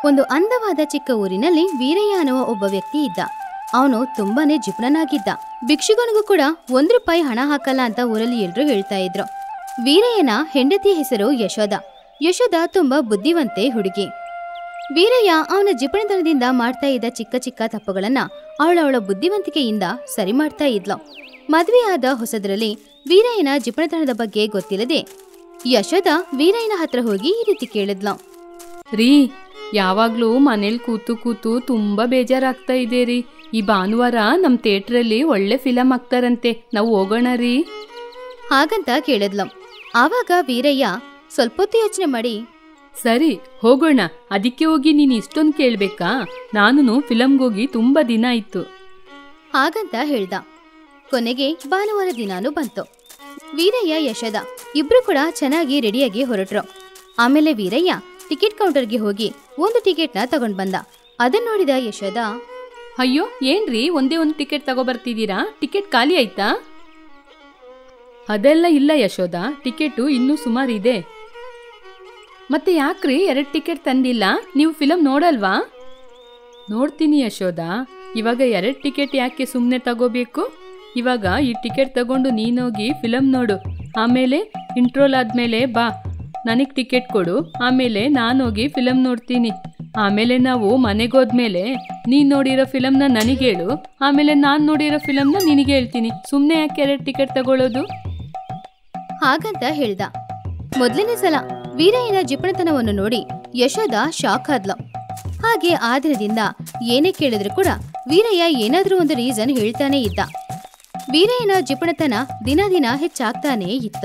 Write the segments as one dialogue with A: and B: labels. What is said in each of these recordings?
A: ಒಂದು ಅಂದವಾದ ಚಿಕ್ಕ ಊರಿನಲ್ಲಿ ವೀರಯ್ಯ ಅನ್ನುವ ಒಬ್ಬ ವ್ಯಕ್ತಿ ಇದ್ದ ಅವನು ತುಂಬಾನೇ ಜಿಪುಣನಾಗಿದ್ದ ಭಿಕ್ಷುಗನಿಗೂ ಕೂಡ ಒಂದ್ ರೂಪಾಯಿ ಹಣ ಹಾಕಲ್ಲ ಅಂತ ಊರಲ್ಲಿ ಎಲ್ರೂ ಹೇಳ್ತಾ ಇದ್ರು ವೀರಯ್ಯನ ಹೆಂಡತಿ ಹೆಸರು ಯಶೋದ ಯಶೋದ ತುಂಬಾ ಬುದ್ಧಿವಂತೆ ಹುಡುಗಿ ವೀರಯ್ಯ ಅವನ ಜಿಪುಣತನದಿಂದ ಮಾಡ್ತಾ ಇದ್ದ ಚಿಕ್ಕ ಚಿಕ್ಕ ತಪ್ಪುಗಳನ್ನ ಅವಳವಳ ಬುದ್ಧಿವಂತಿಕೆಯಿಂದ ಸರಿ ಮಾಡ್ತಾ ಇದ್ಲು ಮದುವೆಯಾದ ಹೊಸದ್ರಲ್ಲಿ ವೀರಯ್ಯನ ಜಿಪುಣತನದ ಬಗ್ಗೆ ಗೊತ್ತಿಲ್ಲದೆ ಯಶೋದ ವೀರಯ್ಯನ ಹತ್ರ ಹೋಗಿ ಈ ರೀತಿ ಕೇಳಿದ್ಲು
B: ರೀ ಯಾವಾಗಲೂ ಮನೇಲಿ ಕೂತು ಕೂತು ತುಂಬ ಬೇಜಾರಾಗ್ತಾ ಇದೆ ರೀ ಈ ಭಾನುವಾರ ನಮ್ಮ ಥಿಯೇಟ್ರಲ್ಲಿ ಒಳ್ಳೆ ಫಿಲಮ್ ಹಾಕ್ತಾರಂತೆ ನಾವು ಹೋಗೋಣ ರೀ
A: ಹಾಗಂತ ಕೇಳಿದ್ಲು ಆವಾಗ ವೀರಯ್ಯ ಸ್ವಲ್ಪ ಹೊತ್ತು ಯೋಚನೆ ಮಾಡಿ
B: ಸರಿ ಹೋಗೋಣ ಅದಕ್ಕೆ ಹೋಗಿ ನೀನು ಇಷ್ಟೊಂದು ಕೇಳಬೇಕಾ ನಾನು ಫಿಲಮ್ಗೋಗಿ ತುಂಬ ದಿನ ಆಯಿತು
A: ಹಾಗಂತ ಹೇಳ್ದ ಕೊನೆಗೆ ಭಾನುವಾರ ದಿನಾನು ಬಂತು ವೀರಯ್ಯ ಯಶೋದ ಇಬ್ರು ಕೂಡ ಚೆನ್ನಾಗಿ ರೆಡಿಯಾಗಿ ಹೊರಟ್ರು ಆಮೇಲೆ ವೀರಯ್ಯ ಟಿಕೆಟ್ ಕೌಂಟರ್ಗೆ ಹೋಗಿ ಒಂದು ಟಿಕೆಟ್ನ ತಗೊಂಡ್ ಬಂದ ಅದನ್ನ ನೋಡಿದ ಯಶೋದ
B: ಅಯ್ಯೋ ಏನ್ರಿ ಒಂದೇ ಒಂದು ಟಿಕೆಟ್ ತಗೊಬರ್ತಿದ್ದೀರಾ ಟಿಕೆಟ್ ಖಾಲಿ ಆಯ್ತಾ ಅದೆಲ್ಲ ಇಲ್ಲ ಯಶೋದ ಟಿಕೆಟು ಇನ್ನೂ ಸುಮಾರು ಇದೆ ಮತ್ತೆ ಯಾಕ್ರಿ ಎರಡು ಟಿಕೆಟ್ ತಂದಿಲ್ಲ ನೀವು ಫಿಲಮ್ ನೋಡಲ್ವಾ ನೋಡ್ತೀನಿ ಯಶೋದ ಇವಾಗ ಎರಡು ಟಿಕೆಟ್ ಯಾಕೆ ಸುಮ್ಮನೆ ತಗೋಬೇಕು ಇವಾಗ ಈ ಟಿಕೆಟ್ ತಗೊಂಡು ನೀನೋಗಿ ಫಿಲಮ್ ನೋಡು ಆಮೇಲೆ ಇಂಟ್ರೋಲ್ ಆದಮೇಲೆ ಬಾ ನನಗೆ ಟಿಕೆಟ್ ಕೊಡು ಆಮೇಲೆ ನಾನೋಗಿ ಫಿಲಮ್ ನೋಡ್ತೀನಿ ಆಮೇಲೆ ನಾವು ಮನೆಗೆ ಹೋದ್ಮೇಲೆ ನೀನು ನೋಡಿರೋ ಫಿಲಮ್ನ ನನಗೆ ಹೇಳು ಆಮೇಲೆ ನಾನು ನೋಡಿರೋ ಫಿಲಮ್ನ ನಿನಗೆ ಹೇಳ್ತೀನಿ ಸುಮ್ಮನೆ ಯಾಕೆ ಎರಡು ಟಿಕೆಟ್ ತಗೊಳ್ಳೋದು
A: ಹಾಗಂತ ಹೇಳ್ದ ಮೊದಲನೇ ಸಲ ವೀರಯ್ಯನ ಜಿಪಣತನವನ್ನು ನೋಡಿ ಯಶೋದ ಶಾಕ್ ಆದ್ಲು ಹಾಗೆ ಆ ದಿನದಿಂದ ಏನೇ ಕೇಳಿದ್ರು ಕೂಡ ವೀರಯ್ಯ ಏನಾದ್ರೂ ಒಂದು ರೀಸನ್ ಹೇಳ್ತಾನೆ ಇದ್ದ ವೀರಯ್ಯನ ಜಿಪಣತನ ದಿನ ದಿನ ಹೆಚ್ಚಾಗ್ತಾನೇ ಇತ್ತು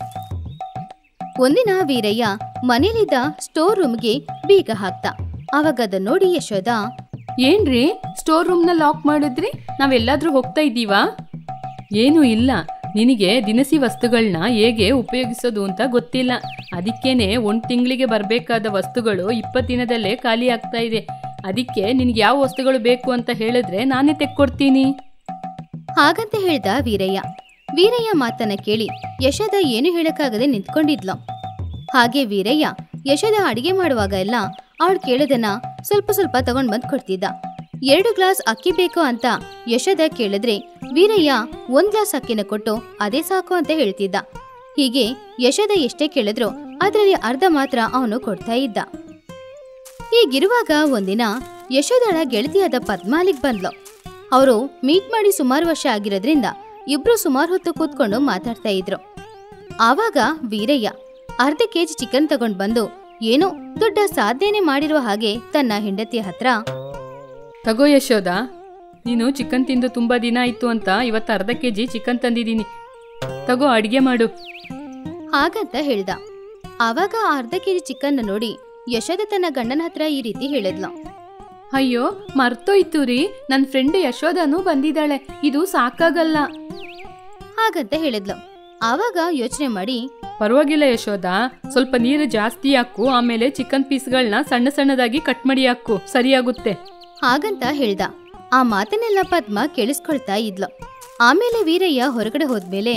A: ಒಂದಿನ ವೀರಯ್ಯ ಮನೇಲಿದ್ದ ಸ್ಟೋರ್ ರೂಮ್ಗೆ ಬೀಗ ಹಾಕ್ತ ಆವಾಗ ಅದನ್ನ ನೋಡಿ ಯಶೋದ
B: ಏನ್ರಿ ಸ್ಟೋರ್ ರೂಮ್ನ ಲಾಕ್ ಮಾಡಿದ್ರಿ ನಾವೆಲ್ಲಾದ್ರೂ ಹೋಗ್ತಾ ಇದ್ದೀವಾ ಏನೂ ಇಲ್ಲ ನಿನಗೆ ದಿನಸಿ ವಸ್ತುಗಳನ್ನ ಹೇಗೆ ಉಪಯೋಗಿಸೋದು ಅಂತ ಗೊತ್ತಿಲ್ಲ ಅದಕ್ಕೇನೆ ಒಂದು ತಿಂಗಳಿಗೆ ಬರಬೇಕಾದ ವಸ್ತುಗಳು ಇಪ್ಪತ್ತು ದಿನದಲ್ಲೇ ಖಾಲಿ ಆಗ್ತಾ ಇದೆ ಅದಕ್ಕೆ ನಿನಗೆ ಯಾವ ವಸ್ತುಗಳು ಬೇಕು ಅಂತ ಹೇಳಿದ್ರೆ ನಾನೇ ತೆಕ್ಕೊಡ್ತೀನಿ
A: ಹಾಗಂತ ಹೇಳ್ದ ವೀರಯ್ಯ ವೀರಯ್ಯ ಮಾತನ್ನ ಕೇಳಿ ಯಶೋದ ಏನು ಹೇಳಕ್ಕಾಗದೆ ನಿಂತ್ಕೊಂಡಿದ್ಲು ಹಾಗೆ ವೀರಯ್ಯ ಯಶೋದ ಅಡಿಗೆ ಮಾಡುವಾಗ ಎಲ್ಲ ಅವಳು ಕೇಳೋದನ್ನ ಸ್ವಲ್ಪ ಸ್ವಲ್ಪ ತಗೊಂಡ್ ಬಂದ್ ಕೊಡ್ತಿದ್ದ ಎರಡು ಗ್ಲಾಸ್ ಅಕ್ಕಿ ಬೇಕು ಅಂತ ಯಶೋದ ಕೇಳಿದ್ರೆ ವೀರಯ್ಯ ಒಂದ್ ಗ್ಲಾಸ್ ಅಕ್ಕಿನ ಕೊಟ್ಟು ಅದೇ ಸಾಕು ಅಂತ ಹೇಳ್ತಿದ್ದ ಹೀಗೆ ಯಶೋದ ಎಷ್ಟೇ ಕೇಳಿದ್ರು ಅದರಲ್ಲಿ ಅರ್ಧ ಮಾತ್ರ ಅವನು ಕೊಡ್ತಾ ಇದ್ದ ಹೀಗಿರುವಾಗ ಒಂದಿನ ಯಶೋದಳ ಗೆಳತಿಯಾದ ಪದ್ಮಾಲಿಗ್ ಬಂದ್ಲು ಅವರು ಮೀಟ್ ಮಾಡಿ ಸುಮಾರು ವರ್ಷ ಆಗಿರೋದ್ರಿಂದ ಇಬ್ರು ಸುಮಾರು ಹೊತ್ತು ಕೂತ್ಕೊಂಡು ಮಾತಾಡ್ತಾ ಇದ್ರು ಆವಾಗ ವೀರಯ್ಯ ಅರ್ಧ ಕೆಜಿ ಚಿಕನ್ ತಗೊಂಡ್ ಬಂದು ಏನೋ ದೊಡ್ಡ ಸಾಧನೆ ಮಾಡಿರುವ ಹಾಗೆ ತನ್ನ ಹೆಂಡತಿಯ ಹತ್ರ
B: ತಗೋ ಯಶೋದ ನೀನು ಚಿಕನ್ ತಿಂದು ತುಂಬ ದಿನ ಆಯಿತು ಅಂತ ಇವತ್ತು ಅರ್ಧ ಕೆ ಜಿ ಚಿಕನ್ ತಂದಿದ್ದೀನಿ ತಗೋ ಅಡುಗೆ ಮಾಡು
A: ಹಾಗಂತ ಹೇಳ್ದ ಆವಾಗ ಆ ಅರ್ಧ ಕೆಜಿ ಚಿಕನ್ ನೋಡಿ ಯಶೋದ ತನ್ನ ಗಂಡನ ಹತ್ರ ಈ ರೀತಿ ಹೇಳಿದ್ಲು
B: ಅಯ್ಯೋ ಮರ್ತೋಯ್ತು ರೀ ನನ್ನ ಫ್ರೆಂಡ್ ಯಶೋದನೂ ಬಂದಿದ್ದಾಳೆ ಇದು ಸಾಕಾಗಲ್ಲ
A: ಹಾಗಂತ ಹೇಳಿದ್ಲು ಆವಾಗ ಯೋಚನೆ ಮಾಡಿ
B: ಪರವಾಗಿಲ್ಲ ಯಶೋದ ಸ್ವಲ್ಪ ನೀರು ಜಾಸ್ತಿ ಹಾಕು ಆಮೇಲೆ ಚಿಕನ್ ಪೀಸ್ಗಳನ್ನ ಸಣ್ಣ ಸಣ್ಣದಾಗಿ ಕಟ್ ಮಾಡಿ ಹಾಕು ಸರಿಯಾಗುತ್ತೆ
A: ಹಾಗಂತ ಹೇಳ್ದ ಆ ಮಾತನ್ನೆಲ್ಲ ಪದ್ಮ ಕೇಳಿಸ್ಕೊಳ್ತಾ ಇದ್ಲು ಆಮೇಲೆ ವೀರಯ್ಯ ಹೊರಗಡೆ ಹೋದ್ಮೇಲೆ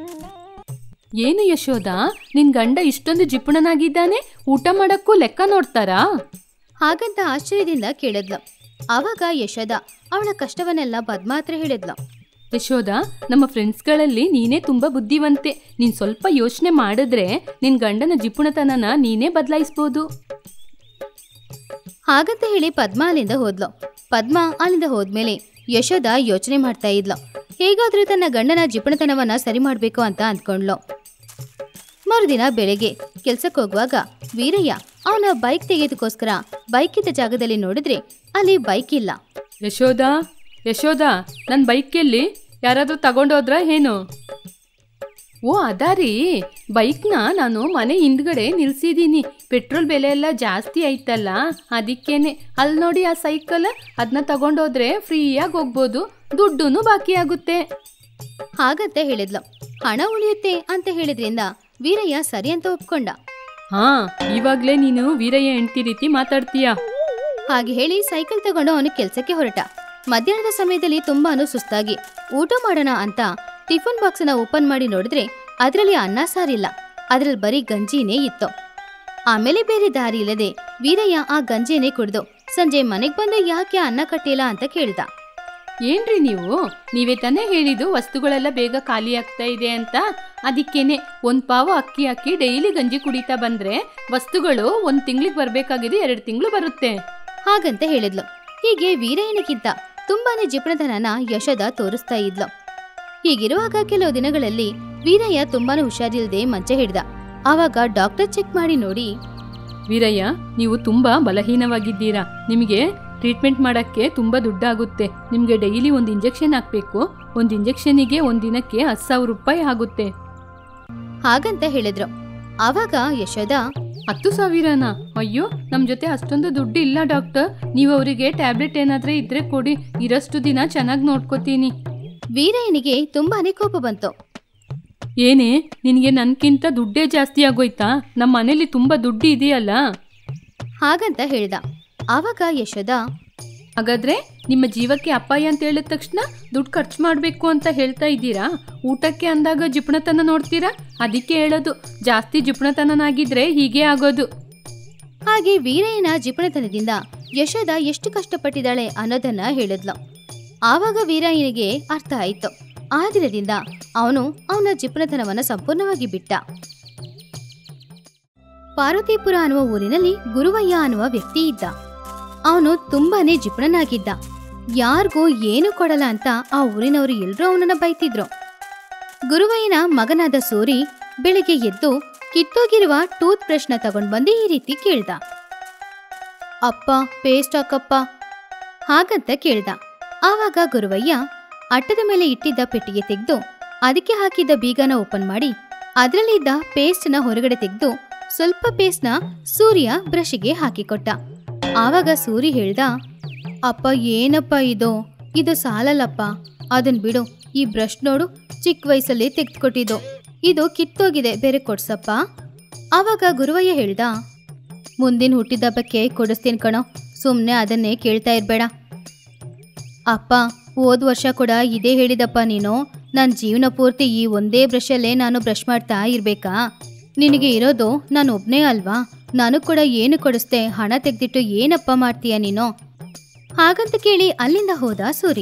B: ಏನು ಯಶೋದ ನಿನ್ ಗಂಡ ಇಷ್ಟೊಂದು ಜಿಪುಣನಾಗಿದ್ದಾನೆ ಊಟ ಮಾಡಕ್ಕೂ ಲೆಕ್ಕ ನೋಡ್ತಾರಾ
A: ಹಾಗಂತ ಆಶ್ಚರ್ಯದಿಂದ ಕೇಳಿದ್ಲು ಆವಾಗ ಯಶೋದ ಅವಳ ಕಷ್ಟವನ್ನೆಲ್ಲ ಪದ್ಮ ಹತ್ರ ಹೇಳಿದ್ಲು
B: ಯಶೋದ ನಮ್ಮ ಫ್ರೆಂಡ್ಸ್ಗಳಲ್ಲಿ ನೀನೇ ತುಂಬಾ ಬುದ್ಧಿವಂತೆ ನೀನ್ ಸ್ವಲ್ಪ ಯೋಚನೆ ಮಾಡಿದ್ರೆ ನಿನ್ ಗಂಡನ ಜಿಪುಣತನನ ನೀನೇ ಬದಲಾಯಿಸ್ಬೋದು
A: ಹಾಗಂತ ಹೇಳಿ ಪದ್ಮ ಅಲ್ಲಿಂದ ಹೋದ್ಲು ಪದ್ಮ ಅಲ್ಲಿಂದ ಹೋದ್ಮೇಲೆ ಯಶೋದ ಯೋಚನೆ ಮಾಡ್ತಾ ಇದ್ಲು ಹೇಗಾದ್ರೂ ತನ್ನ ಗಂಡನ ಜಿಪಣತನವನ್ನ ಸರಿ ಮಾಡ್ಬೇಕು ಅಂತ ಅಂದ್ಕೊಂಡ್ಲು ಮರುದಿನ ಬೆಳಗ್ಗೆ ಕೆಲ್ಸಕ್ಕೆ ಹೋಗುವಾಗ ವೀರಯ್ಯ ಅವನ ಬೈಕ್ ತೆಗೆದಕ್ಕೋಸ್ಕರ ಬೈಕ್ ಇದ್ದ ಜಾಗದಲ್ಲಿ ನೋಡಿದ್ರೆ ಅಲ್ಲಿ ಬೈಕ್ ಇಲ್ಲ
B: ಯಶೋದ ಯಶೋದ ನನ್ನ ಬೈಕ್ ಎಲ್ಲಿ ಯಾರಾದ್ರೂ ತಗೊಂಡೋದ್ರ ಏನು ಓ ಅದಾರಿ ಬೈಕ್ನ ನಾನು ಮನೆ ಹಿಂದ್ಗಡೆ ನಿಲ್ಸಿದ್ದೀನಿ ಪೆಟ್ರೋಲ್ ಬೆಲೆ ಎಲ್ಲ ಜಾಸ್ತಿ ಆಯ್ತಲ್ಲ ಅದಕ್ಕೇನೆ ಅಲ್ಲಿ ನೋಡಿ ಆ ಸೈಕಲ್ ಅದನ್ನ ತಗೊಂಡೋದ್ರೆ ಫ್ರೀಯಾಗಿ ಹೋಗ್ಬೋದು ದುಡ್ಡು ಬಾಕಿ ಆಗುತ್ತೆ
A: ಹಾಗಂತ ಹೇಳಿದ್ಲು ಹಣ ಉಳಿಯುತ್ತೆ ಅಂತ ಹೇಳಿದ್ರಿಂದ ವೀರಯ್ಯ ಸರಿ ಅಂತ ಒಪ್ಕೊಂಡ
B: ಹಾ ಇವಾಗ್ಲೇ ನೀನು ವೀರಯ್ಯ ಹೆಂಡ್ತಿ ರೀತಿ ಮಾತಾಡ್ತೀಯಾ
A: ಹಾಗೆ ಹೇಳಿ ಸೈಕಲ್ ತಗೊಂಡು ಅವನು ಕೆಲ್ಸಕ್ಕೆ ಹೊರಟ ಮಧ್ಯಾಹ್ನದ ಸಮಯದಲ್ಲಿ ತುಂಬಾನು ಸುಸ್ತಾಗಿ ಊಟ ಮಾಡೋಣ ಅಂತ ಟಿಫನ್ ಬಾಕ್ಸ್ ನ ಓಪನ್ ಮಾಡಿ ನೋಡಿದ್ರೆ ಅದರಲ್ಲಿ ಅನ್ನ ಸಾರಿಲ್ಲ ಅದ್ರಲ್ಲಿ ಬರೀ ಗಂಜಿನೇ ಇತ್ತು ಆಮೇಲೆ ಬೇರೆ ದಾರಿ ಇಲ್ಲದೆ ವೀರಯ್ಯ ಆ ಗಂಜಿಯನ್ನೇ ಕುಡ್ದು ಸಂಜೆ ಮನೆಗ್ ಬಂದು ಯಾಕೆ ಅನ್ನ ಕಟ್ಟಿಲ್ಲ ಅಂತ ಕೇಳ್ದ
B: ಏನ್ರಿ ನೀವು ನೀವೇ ತಾನೇ ಹೇಳಿದ್ದು ವಸ್ತುಗಳೆಲ್ಲ ಬೇಗ ಖಾಲಿ ಆಗ್ತಾ ಇದೆ ಅಂತ ಅದಕ್ಕೇನೆ ಒಂದ್ ಪಾವು ಅಕ್ಕಿ ಹಾಕಿ ಡೈಲಿ ಗಂಜಿ ಕುಡಿತಾ ಬಂದ್ರೆ ವಸ್ತುಗಳು ಒಂದ್ ತಿಂಗ್ಳಿಗೆ ಬರ್ಬೇಕಾಗಿದೆ ಎರಡು ತಿಂಗಳು ಬರುತ್ತೆ
A: ಹಾಗಂತ ಹೇಳಿದ್ಲು ಹೀಗೆ ವೀರಯ್ಯನಿಗಿಂತ ತುಂಬಾನೇ ಜಿಪಣತನನ ಯಶೋದ ತೋರಿಸ್ತಾ ಇದ್ಲು ಹೀಗಿರುವಾಗ ಕೆಲವು ದಿನಗಳಲ್ಲಿ ವೀರಯ್ಯ ತುಂಬಾನೇ ಹುಷಾರಿಲ್ದೆ ಮಂಚ ಹಿಡ್ದ ಆವಾಗ ಡಾಕ್ಟರ್ ಚೆಕ್ ಮಾಡಿ ನೋಡಿ
B: ವೀರಯ್ಯ ನೀವು ತುಂಬಾ ಬಲಹೀನವಾಗಿದ್ದೀರಾ ನಿಮಗೆ ಟ್ರೀಟ್ಮೆಂಟ್ ಮಾಡಕ್ಕೆ ತುಂಬಾ ದುಡ್ಡಾಗುತ್ತೆ ನಿಮಗೆ ಡೈಲಿ ಒಂದು ಇಂಜೆಕ್ಷನ್ ಹಾಕ್ಬೇಕು ಒಂದು ಇಂಜೆಕ್ಷನಿಗೆ ಒಂದ್ ದಿನಕ್ಕೆ ಹತ್ತು ಸಾವಿರ ರೂಪಾಯಿ ಆಗುತ್ತೆ
A: ಹಾಗಂತ ಹೇಳಿದ್ರು ಆವಾಗ ಯಶೋದ
B: ಹತ್ತು ಸಾವಿರನಾ ಅಯ್ಯೋ ನಮ್ಮ ಜೊತೆ ಅಷ್ಟೊಂದು ದುಡ್ಡು ಇಲ್ಲ ಡಾಕ್ಟರ್ ನೀವು ಅವರಿಗೆ ಟ್ಯಾಬ್ಲೆಟ್ ಏನಾದ್ರೆ ಇದ್ರೆ ಕೊಡಿ ಇರಷ್ಟು ದಿನ ಚೆನ್ನಾಗಿ ನೋಡ್ಕೋತೀನಿ
A: ವೀರಯ್ಯನಿಗೆ ತುಂಬಾನೇ ಕೋಪ ಬಂತು
B: ಏನೇ ನಿನಗೆ ನನ್ಕಿಂತ ದುಡ್ಡೇ ಜಾಸ್ತಿ ಆಗೋಯ್ತಾ ನಮ್ಮ ಮನೇಲಿ ತುಂಬ ದುಡ್ಡು ಇದೆಯಲ್ಲ
A: ಹಾಗಂತ ಹೇಳ್ದ ಆವಾಗ ಯಶೋದ
B: ಹಾಗಾದ್ರೆ ನಿಮ್ಮ ಜೀವಕ್ಕೆ ಅಪಾಯ ಅಂತ ಹೇಳಿದ ತಕ್ಷಣ ದುಡ್ಡು ಖರ್ಚು ಮಾಡಬೇಕು ಅಂತ ಹೇಳ್ತಾ ಇದ್ದೀರಾ ಊಟಕ್ಕೆ ಅಂದಾಗ ಜಿಪಣತನ ನೋಡ್ತೀರಾ ಅದಕ್ಕೆ ಹೇಳೋದು ಜಾಸ್ತಿ ಜಿಪಣತನನಾಗಿದ್ರೆ ಹೀಗೆ ಆಗೋದು
A: ಹಾಗೆ ವೀರಯ್ಯನ ಜಿಪಣತನದಿಂದ ಯಶೋದ ಎಷ್ಟು ಕಷ್ಟಪಟ್ಟಿದ್ದಾಳೆ ಅನ್ನೋದನ್ನ ಹೇಳಿದ್ಲು ಆವಾಗ ವೀರಯ್ಯನಿಗೆ ಅರ್ಥ ಆಯ್ತು ಆ ದಿನದಿಂದ ಅವನು ಅವನ ಜಿಪಣತನವನ್ನ ಸಂಪೂರ್ಣವಾಗಿ ಬಿಟ್ಟ ಪಾರ್ವತೀಪುರ ಅನ್ನುವ ಊರಿನಲ್ಲಿ ಗುರುವಯ್ಯ ಅನ್ನುವ ವ್ಯಕ್ತಿ ಇದ್ದ ಅವನು ತುಂಬಾನೇ ಜಿಪಣನಾಗಿದ್ದ ಯಾರಿಗೂ ಏನು ಕೊಡಲ್ಲ ಅಂತ ಆ ಊರಿನವರು ಎಲ್ರೂ ಅವನನ್ನ ಬೈತಿದ್ರು ಗುರುವಯ್ಯನ ಮಗನಾದ ಸೂರಿ ಬೆಳಿಗ್ಗೆ ಎದ್ದು ಕಿತ್ತೋಗಿರುವ ಟೂತ್ ಬ್ರಷ್ನ ತಗೊಂಡ್ ಬಂದು ಈ ರೀತಿ ಕೇಳ್ದ ಅಪ್ಪ ಪೇಸ್ಟ್ ಹಾಕಪ್ಪ ಹಾಗಂತ ಕೇಳ್ದ ಆವಾಗ ಗುರುವಯ್ಯ ಅಟ್ಟದ ಮೇಲೆ ಇಟ್ಟಿದ್ದ ಪೆಟ್ಟಿಗೆ ತೆಗೆದು ಅದಕ್ಕೆ ಹಾಕಿದ್ದ ಬೀಗನ ಓಪನ್ ಮಾಡಿ ಅದರಲ್ಲಿದ್ದ ಪೇಸ್ಟ್ನ ಹೊರಗಡೆ ತೆಗೆದು ಸ್ವಲ್ಪ ಪೇಸ್ಟ್ನ ಸೂರ್ಯ ಬ್ರಷ್ಗೆ ಹಾಕಿಕೊಟ್ಟ ಆವಾಗ ಸೂರಿ ಹೇಳ್ದ ಅಪ್ಪ ಏನಪ್ಪ ಇದು ಇದು ಸಾಲಲ್ಲಪ್ಪ ಅದನ್ ಬಿಡು ಈ ಬ್ರಷ್ ನೋಡು ಚಿಕ್ಕ ವಯಸ್ಸಲ್ಲಿ ತೆಗೆದುಕೊಟ್ಟಿದ್ದು ಇದು ಕಿತ್ತೋಗಿದೆ ಬೇರೆ ಕೊಡ್ಸಪ್ಪ ಆವಾಗ ಗುರುವಯ್ಯ ಹೇಳ್ದ ಮುಂದಿನ ಹುಟ್ಟಿದಬ್ಬಕ್ಕೆ ಕೊಡಿಸ್ತೀನಿ ಕಣೋ ಸುಮ್ಮನೆ ಅದನ್ನೇ ಕೇಳ್ತಾ ಇರ್ಬೇಡ ಅಪ್ಪ ಹೋದ ವರ್ಷ ಕೂಡ ಇದೇ ಹೇಳಿದಪ್ಪ ನೀನು ನನ್ನ ಜೀವನ ಪೂರ್ತಿ ಈ ಒಂದೇ ಬ್ರಷಲ್ಲೇ ನಾನು ಬ್ರಷ್ ಮಾಡ್ತಾ ಇರ್ಬೇಕಾ ನಿನಗೆ ಇರೋದು ನಾನು ಒಬ್ನೇ ಅಲ್ವಾ ನಾನು ಕೂಡ ಏನು ಕೊಡಿಸ್ದೆ ಹಣ ತೆಗೆದಿಟ್ಟು ಏನಪ್ಪ ಮಾಡ್ತೀಯ ನೀನು ಹಾಗಂತ ಕೇಳಿ ಅಲ್ಲಿಂದ ಹೋದ ಸೂರಿ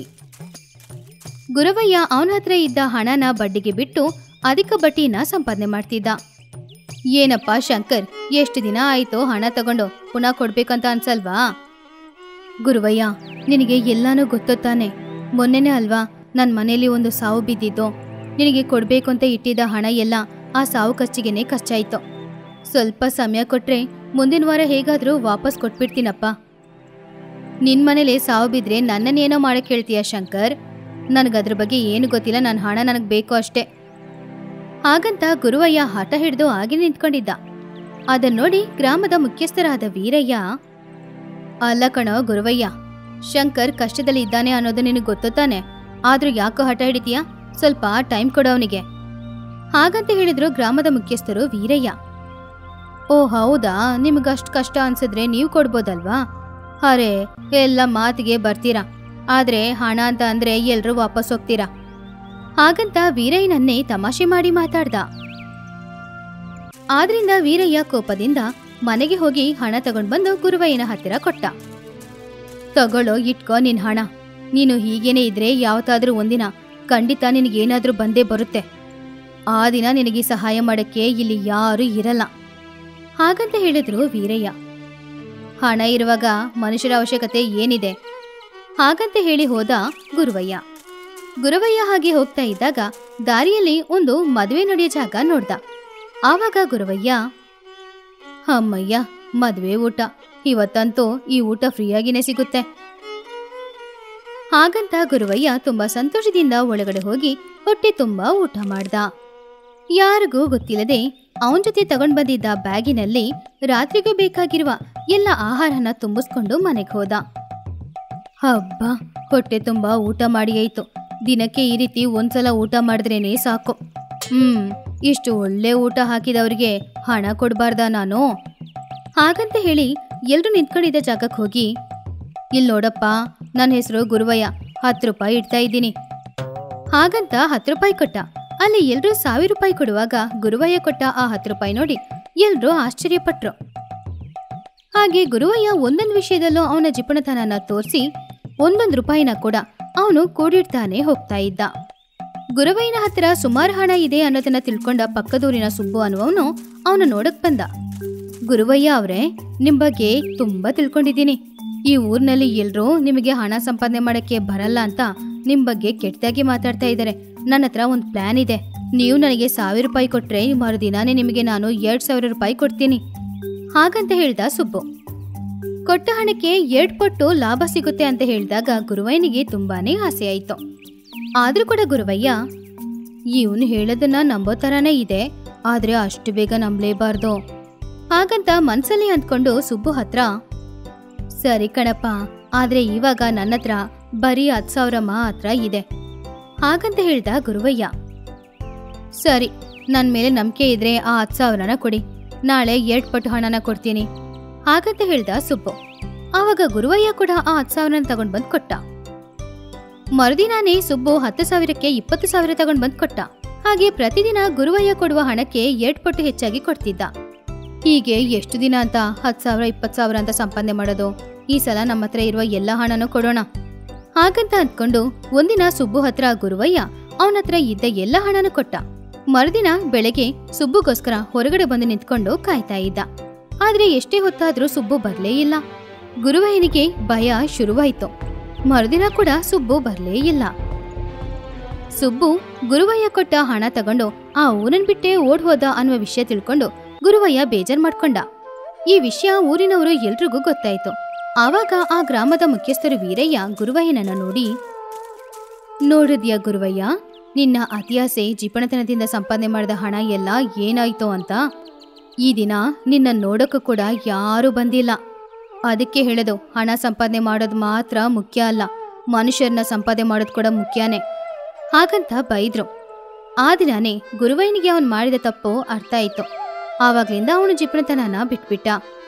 A: ಗುರವಯ್ಯ ಅವನ ಹತ್ರ ಇದ್ದ ಹಣನ ಬಡ್ಡಿಗೆ ಬಿಟ್ಟು ಅಧಿಕ ಬಡ್ಡಿನ ಸಂಪಾದನೆ ಮಾಡ್ತಿದ್ದ ಏನಪ್ಪ ಶಂಕರ್ ಎಷ್ಟು ದಿನ ಆಯ್ತು ಹಣ ತಗೊಂಡು ಪುನಃ ಕೊಡ್ಬೇಕಂತ ಅನ್ಸಲ್ವಾ ಗುರುವಯ್ಯ ನಿನಗೆ ಎಲ್ಲಾನು ಗೊತ್ತು ತಾನೆ ಮೊನ್ನೆನೇ ಅಲ್ವಾ ನನ್ನ ಮನೇಲಿ ಒಂದು ಸಾವು ಬಿದ್ದಿದ್ದು ನಿನಗೆ ಕೊಡ್ಬೇಕು ಅಂತ ಇಟ್ಟಿದ್ದ ಹಣ ಎಲ್ಲ ಆ ಸಾವು ಖರ್ಚಿಗೆನೆ ಖರ್ಚಾಯ್ತು ಸ್ವಲ್ಪ ಸಮಯ ಕೊಟ್ರೆ ಮುಂದಿನ ವಾರ ಹೇಗಾದ್ರೂ ವಾಪಸ್ ಕೊಟ್ಬಿಡ್ತೀನಪ್ಪ ನಿನ್ ಮನೇಲಿ ಸಾವು ಬಿದ್ರೆ ನನ್ನನ್ನೇನೋ ಮಾಡಕ್ ಹೇಳ್ತೀಯ ಶಂಕರ್ ನನಗದ್ರ ಬಗ್ಗೆ ಏನು ಗೊತ್ತಿಲ್ಲ ನನ್ನ ಹಣ ನನಗೆ ಬೇಕು ಅಷ್ಟೇ ಹಾಗಂತ ಗುರುವಯ್ಯ ಹಠ ಹಿಡಿದು ಹಾಗೆ ನಿಂತ್ಕೊಂಡಿದ್ದ ಅದನ್ನ ನೋಡಿ ಗ್ರಾಮದ ಮುಖ್ಯಸ್ಥರಾದ ವೀರಯ್ಯ ಅಲ್ಲ ಕಣೋ ಗುರುವಯ್ಯ ಶಂಕರ್ ಕಷ್ಟದಲ್ಲಿ ಇದ್ದಾನೆ ಅನ್ನೋದು ನಿನಗೆ ಗೊತ್ತು ತಾನೆ ಆದ್ರೂ ಯಾಕೋ ಹಠ ಹಿಡಿತೀಯ ಸ್ವಲ್ಪ ಟೈಮ್ ಕೊಡು ಅವನಿಗೆ ಹಾಗಂತ ಹೇಳಿದ್ರು ಗ್ರಾಮದ ಮುಖ್ಯಸ್ಥರು ವೀರಯ್ಯ ಓ ಹೌದಾ ನಿಮ್ಗಷ್ಟು ಕಷ್ಟ ಅನ್ಸಿದ್ರೆ ನೀವು ಕೊಡ್ಬೋದಲ್ವಾ ಅರೆ ಎಲ್ಲ ಮಾತಿಗೆ ಬರ್ತೀರಾ ಆದ್ರೆ ಹಣ ಅಂತ ಅಂದ್ರೆ ಎಲ್ರೂ ವಾಪಸ್ ಹೋಗ್ತೀರಾ ಹಾಗಂತ ವೀರಯ್ಯನನ್ನೇ ತಮಾಷೆ ಮಾಡಿ ಮಾತಾಡ್ದ ಆದ್ರಿಂದ ವೀರಯ್ಯ ಕೋಪದಿಂದ ಮನೆಗೆ ಹೋಗಿ ಹಣ ತಗೊಂಡ್ ಬಂದು ಗುರುವಯ್ಯನ ಹತ್ತಿರ ಕೊಟ್ಟ ತಗೊಳ್ಳೋ ಇಟ್ಕೋ ನಿನ್ ಹಣ ನೀನು ಹೀಗೇನೆ ಇದ್ರೆ ಯಾವತ್ತಾದ್ರೂ ಒಂದಿನ ಖಂಡಿತ ನಿನಗೇನಾದ್ರೂ ಬಂದೇ ಬರುತ್ತೆ ಆ ದಿನ ನಿನಗೆ ಸಹಾಯ ಮಾಡಕ್ಕೆ ಇಲ್ಲಿ ಯಾರೂ ಇರಲ್ಲ ಹಾಗಂತ ಹೇಳಿದ್ರು ವೀರಯ್ಯ ಹಣ ಇರುವಾಗ ಮನುಷ್ಯರ ಅವಶ್ಯಕತೆ ಏನಿದೆ ಹಾಗಂತ ಹೇಳಿ ಹೋದ ಗುರುವಯ್ಯ ಗುರುವಯ್ಯ ಹಾಗೆ ಹೋಗ್ತಾ ಇದ್ದಾಗ ದಾರಿಯಲ್ಲಿ ಒಂದು ಮದುವೆ ನಡೆಯೋ ಜಾಗ ನೋಡ್ದ ಆವಾಗ ಗುರುವಯ್ಯ ಅಮ್ಮಯ್ಯ ಮದುವೆ ಊಟ ಇವತ್ತಂತೂ ಈ ಊಟ ಫ್ರೀಯಾಗಿನೇ ಸಿಗುತ್ತೆ ಹಾಗಂತ ಗುರುವಯ್ಯ ತುಂಬಾ ಸಂತೋಷದಿಂದ ಒಳಗಡೆ ಹೋಗಿ ಹೊಟ್ಟೆ ತುಂಬಾ ಊಟ ಮಾಡ್ದ ಯಾರಿಗೂ ಗೊತ್ತಿಲ್ಲದೆ ಅವನ ಜೊತೆ ತಗೊಂಡ್ ಬಂದಿದ್ದ ಬ್ಯಾಗಿನಲ್ಲಿ ರಾತ್ರಿಗೂ ಬೇಕಾಗಿರುವ ಎಲ್ಲ ಆಹಾರನ ತುಂಬಿಸ್ಕೊಂಡು ಮನೆಗೆ ಹೋದ ಹಬ್ಬ ಹೊಟ್ಟೆ ತುಂಬಾ ಊಟ ಮಾಡಿ ಆಯ್ತು ದಿನಕ್ಕೆ ಈ ರೀತಿ ಒಂದ್ಸಲ ಊಟ ಮಾಡಿದ್ರೇನೆ ಸಾಕು ಹ್ಮ್ ಇಷ್ಟು ಒಳ್ಳೆ ಊಟ ಹಾಕಿದವ್ರಿಗೆ ಹಣ ಕೊಡಬಾರ್ದ ನಾನು ಹಾಗಂತ ಹೇಳಿ ಎಲ್ರು ನಿಂತ್ಕೊಂಡಿದ್ದ ಜಾಗಕ್ಕೆ ಹೋಗಿ ಇಲ್ಲಿ ನೋಡಪ್ಪ ನನ್ನ ಹೆಸರು ಗುರುವಯ್ಯ ಹತ್ತು ರೂಪಾಯಿ ಇಡ್ತಾ ಇದ್ದೀನಿ ಹಾಗಂತ ಹತ್ತು ರೂಪಾಯಿ ಕೊಟ್ಟ ಅಲ್ಲಿ ಎಲ್ರೂ ಸಾವಿರ ರೂಪಾಯಿ ಕೊಡುವಾಗ ಗುರುವಯ್ಯ ಕೊಟ್ಟ ಆ ಹತ್ತು ರೂಪಾಯಿ ನೋಡಿ ಎಲ್ರೂ ಆಶ್ಚರ್ಯಪಟ್ರು ಹಾಗೆ ಗುರುವಯ್ಯ ಒಂದೊಂದು ವಿಷಯದಲ್ಲೂ ಅವನ ಜಿಪಣತನನ ತೋರಿಸಿ ಒಂದೊಂದು ರೂಪಾಯಿನ ಕೂಡ ಅವನು ಕೂಡಿಡ್ತಾನೆ ಹೋಗ್ತಾ ಇದ್ದ ಗುರುವಯ್ಯನ ಹತ್ರ ಸುಮಾರು ಹಣ ಇದೆ ಅನ್ನೋದನ್ನ ತಿಳ್ಕೊಂಡ ಪಕ್ಕದೂರಿನ ಸುಬ್ಬು ಅನ್ನುವವನು ಅವನು ನೋಡಕ್ ಬಂದ ಗುರುವಯ್ಯ ಅವರೇ ನಿಮ್ ಬಗ್ಗೆ ತುಂಬಾ ತಿಳ್ಕೊಂಡಿದ್ದೀನಿ ಈ ಊರಿನಲ್ಲಿ ಎಲ್ರೂ ನಿಮಗೆ ಹಣ ಸಂಪಾದನೆ ಮಾಡಕ್ಕೆ ಬರಲ್ಲ ಅಂತ ನಿಮ್ ಬಗ್ಗೆ ಕೆಟ್ಟದಾಗಿ ಮಾತಾಡ್ತಾ ಇದ್ದಾರೆ ನನ್ನ ಹತ್ರ ಒಂದು ಪ್ಲಾನ್ ಇದೆ ನೀವು ನನಗೆ ಸಾವಿರ ರೂಪಾಯಿ ಕೊಟ್ರೆ ಮರುದಿನಾನೇ ನಿಮಗೆ ನಾನು ಎರಡ್ ಸಾವಿರ ರೂಪಾಯಿ ಕೊಡ್ತೀನಿ ಹಾಗಂತ ಹೇಳ್ದ ಸುಬ್ಬು ಕೊಟ್ಟ ಹಣಕ್ಕೆ ಎರಡ್ ಪಟ್ಟು ಲಾಭ ಸಿಗುತ್ತೆ ಅಂತ ಹೇಳಿದಾಗ ಗುರುವಯ್ಯನಿಗೆ ತುಂಬಾನೇ ಆಸೆ ಆಯ್ತು ಆದ್ರೂ ಕೂಡ ಗುರುವಯ್ಯ ಇವನು ಹೇಳೋದನ್ನ ನಂಬೋ ಥರನೇ ಇದೆ ಆದ್ರೆ ಅಷ್ಟು ಬೇಗ ನಂಬಲೇಬಾರ್ದು ಹಾಗಂತ ಮನ್ಸಲ್ಲಿ ಅಂದ್ಕೊಂಡು ಸುಬ್ಬು ಹತ್ರ ಸರಿ ಕಣಪ್ಪ ಆದ್ರೆ ಇವಾಗ ನನ್ನ ಹತ್ರ ಬರೀ ಹತ್ತು ಸಾವಿರ ಮಾತ್ರ ಇದೆ ಹಾಗಂತ ಹೇಳ್ದ ಗುರುವಯ್ಯ ಸರಿ ನನ್ನ ಮೇಲೆ ನಂಬಿಕೆ ಇದ್ರೆ ಆ ಹತ್ತು ಸಾವಿರನ ಕೊಡಿ ನಾಳೆ ಎರಡು ಪಟ್ಟು ಹಣನ ಕೊಡ್ತೀನಿ ಹಾಗಂತ ಹೇಳ್ದ ಸುಬ್ಬು ಆವಾಗ ಗುರುವಯ್ಯ ಕೂಡ ಆ ಹತ್ತು ಸಾವಿರನ ತಗೊಂಡ್ ಬಂದ್ ಕೊಟ್ಟ ಮರುದಿನಾನೇ ಸುಬ್ಬು ಹತ್ತು ಸಾವಿರಕ್ಕೆ ಇಪ್ಪತ್ತು ಸಾವಿರ ತಗೊಂಡ್ ಬಂದ್ ಕೊಟ್ಟ ಹಾಗೆ ಪ್ರತಿದಿನ ಗುರುವಯ್ಯ ಕೊಡುವ ಹಣಕ್ಕೆ ಎರಡ್ ಪಟ್ಟು ಹೆಚ್ಚಾಗಿ ಕೊಡ್ತಿದ್ದ ಹೀಗೆ ಎಷ್ಟು ದಿನ ಅಂತ ಹತ್ತು ಸಾವಿರ ಇಪ್ಪತ್ತು ಸಾವಿರ ಅಂತ ಸಂಪಾದನೆ ಮಾಡೋದು ಈ ಸಲ ನಮ್ಮ ಹತ್ರ ಇರುವ ಎಲ್ಲ ಹಣನೂ ಕೊಡೋಣ ಹಾಗಂತ ಅಂದ್ಕೊಂಡು ಒಂದಿನ ಸುಬ್ಬು ಹತ್ರ ಗುರುವಯ್ಯ ಅವನ ಹತ್ರ ಇದ್ದ ಎಲ್ಲ ಹಣನೂ ಕೊಟ್ಟ ಮರುದಿನ ಬೆಳಗ್ಗೆ ಸುಬ್ಬುಗೋಸ್ಕರ ಹೊರಗಡೆ ಬಂದು ನಿಂತ್ಕೊಂಡು ಕಾಯ್ತಾ ಇದ್ದ ಆದ್ರೆ ಎಷ್ಟೇ ಹೊತ್ತಾದ್ರೂ ಸುಬ್ಬು ಬರ್ಲೇ ಇಲ್ಲ ಗುರುವಯ್ಯನಿಗೆ ಭಯ ಶುರುವಾಯ್ತು ಮರುದಿನ ಕೂಡ ಸುಬ್ಬು ಬರ್ಲೇ ಇಲ್ಲ ಸುಬ್ಬು ಗುರುವಯ್ಯ ಕೊಟ್ಟ ಹಣ ತಗೊಂಡು ಆ ಊರನ್ ಬಿಟ್ಟೆ ಓಡ್ ಹೋದ ಅನ್ನುವ ವಿಷಯ ತಿಳ್ಕೊಂಡು ಗುರುವಯ್ಯ ಬೇಜಾರ್ ಮಾಡ್ಕೊಂಡ ಈ ವಿಷಯ ಊರಿನವರು ಎಲ್ರಿಗೂ ಗೊತ್ತಾಯ್ತು ಆವಾಗ ಆ ಗ್ರಾಮದ ಮುಖ್ಯಸ್ಥರು ವೀರಯ್ಯ ಗುರುವಯ್ಯನನ್ನ ನೋಡಿ ನೋಡಿದ್ಯಾ ಗುರುವಯ್ಯ ನಿನ್ನ ಅತಿಯಾಸೆ ಜಿಪಣತನದಿಂದ ಸಂಪಾದನೆ ಮಾಡಿದ ಹಣ ಎಲ್ಲ ಏನಾಯ್ತು ಅಂತ ಈ ದಿನ ನಿನ್ನ ನೋಡೋಕ್ಕೂ ಕೂಡ ಯಾರೂ ಬಂದಿಲ್ಲ ಅದಕ್ಕೆ ಹೇಳೋದು ಹಣ ಸಂಪಾದನೆ ಮಾಡೋದು ಮಾತ್ರ ಮುಖ್ಯ ಅಲ್ಲ ಮನುಷ್ಯರನ್ನ ಸಂಪಾದನೆ ಮಾಡೋದು ಕೂಡ ಮುಖ್ಯನೇ ಹಾಗಂತ ಬೈದ್ರು ಆ ದಿನಾನೇ ಗುರುವಯ್ಯನಿಗೆ ಅವನು ಮಾಡಿದ ತಪ್ಪು ಅರ್ಥ ಆಯ್ತು ಆವಾಗ್ಲಿಂದ ಅವನು ಜಿಪಣತನನ ಬಿಟ್ಬಿಟ್ಟ